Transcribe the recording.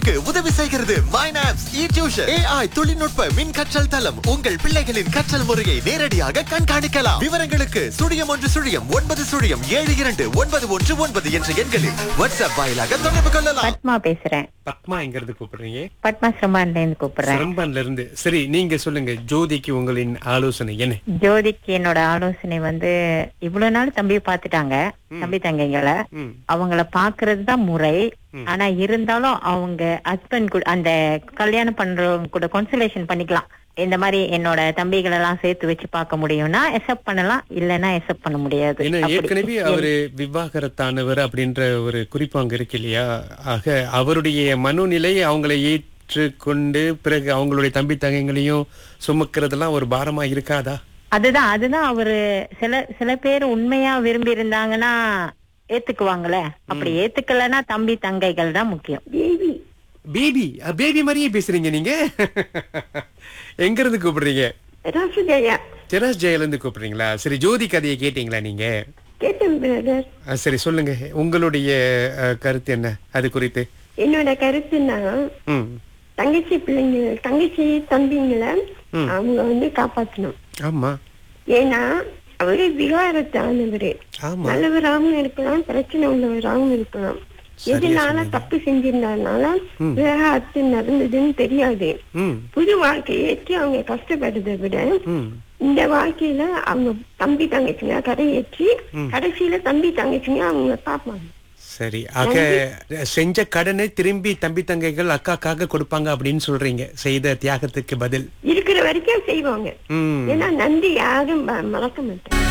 உங்களுக்கு உதவி செய்கிறது மைனாப்ஸ் இ டியூஷன் ஏஐ தொழில்நுட்ப மின் கற்றல் தளம் உங்கள் பிள்ளைகளின் கற்றல் முறையை நேரடியாக கண்காணிக்கலாம் விவரங்களுக்கு சுழியம் ஒன்று சுழியம் ஒன்பது சுழியம் ஏழு இரண்டு ஒன்பது ஒன்று ஒன்பது என்ற எண்களில் வாட்ஸ்அப் வாயிலாக தொடர்பு கொள்ளலாம் பத்மா பேசுறேன் பத்மா எங்கிறது கூப்பிடுறீங்க பத்மா சிரம்பான்ல இருந்து கூப்பிடுறேன் சிரம்பான்ல இருந்து சரி நீங்க சொல்லுங்க ஜோதிக்கு உங்களின் ஆலோசனை என்ன ஜோதிக்கு என்னோட ஆலோசனை வந்து இவ்வளவு நாள் தம்பி பாத்துட்டாங்க தம்பி தங்கைங்களை ம். அவங்கள பாக்குறது தான் முறை ஆனா இருந்தாலும் அவங்க ஹஸ்பண்ட் கூட அந்த கல்யாணம் பண்றவங்க கூட கன்சலேஷன் பண்ணிக்கலாம் இந்த மாதிரி என்னோட தம்பிகளை எல்லாம் சேர்த்து வச்சு பார்க்க முடியும்னா எக்ஸப்ட் பண்ணலாம் இல்லைன்னா எக்ஸப்ட் பண்ண முடியாது ஏன்னா அப்படி. ஏற்கனவே அவரு விவாகரத்தானவர் அப்படின்ற ஒரு குறிப்பு அங்க இருக்கு இல்லையா ஆக அவருடைய மனோநிலை அவங்களை ஏற்றுக்கொண்டு பிறகு அவங்களுடைய தம்பி தங்கைகளையும் சுமக்கிறதெல்லாம் ஒரு பாரமா இருக்காதா அதுதான் அதுதான் அவரு சில சில பேர் உண்மையா விரும்பி இருந்தாங்கன்னா ஏத்துக்குவாங்கல்ல அப்படி ஏத்துக்கலன்னா தம்பி தங்கைகள் தான் முக்கியம் பேபி பேபி மாதிரியே பேசுறீங்க நீங்க எங்க இருந்து கூப்பிடுறீங்க ராசுஜயா திராஸ் ஜெயில இருந்து கூப்பிடுறீங்களா சரி ஜோதி கதையை கேட்டீங்களா நீங்க கேட்டேன் பிரதர் ஆ, சரி சொல்லுங்க உங்களுடைய அஹ், கருத்து என்ன அது குறித்து என்னோட கருத்துன்னா ம் தங்கச்சி பிள்ளைங்க தங்கச்சி தம்பிங்களை அவங்க வந்து காப்பாத்தணும் ஆமா ஏன்னா அவரு விகாரத்தானவரு ஆமா நல்லவராகவும் இருக்கலாம் பிரச்சனை உள்ளவராகவும் இருக்கலாம் எதனால தப்பு செஞ்சிருந்ததுனால விவகாரத்து நடந்ததுன்னு தெரியாது ம் புது வாழ்க்கையை ஏற்றி அவங்க கஷ்டப்படுறதை விட ம் இந்த வாழ்க்கையில அவங்க தம்பி தங்கச்சிங்க கரையேற்றி கடைசியில தம்பி தங்கச்சிங்க அவங்க பார்ப்பாங்க சரி ஆக செஞ்ச கடனை திரும்பி தம்பி தங்கைகள் அக்காக்காக கொடுப்பாங்க அப்படின்னு சொல்றீங்க செய்த தியாகத்துக்கு பதில் இருக்கிற வரைக்கும் செய்வாங்க ம் ஏன்னா நன்றி யாரும் ம- மறக்க மாட்டாங்க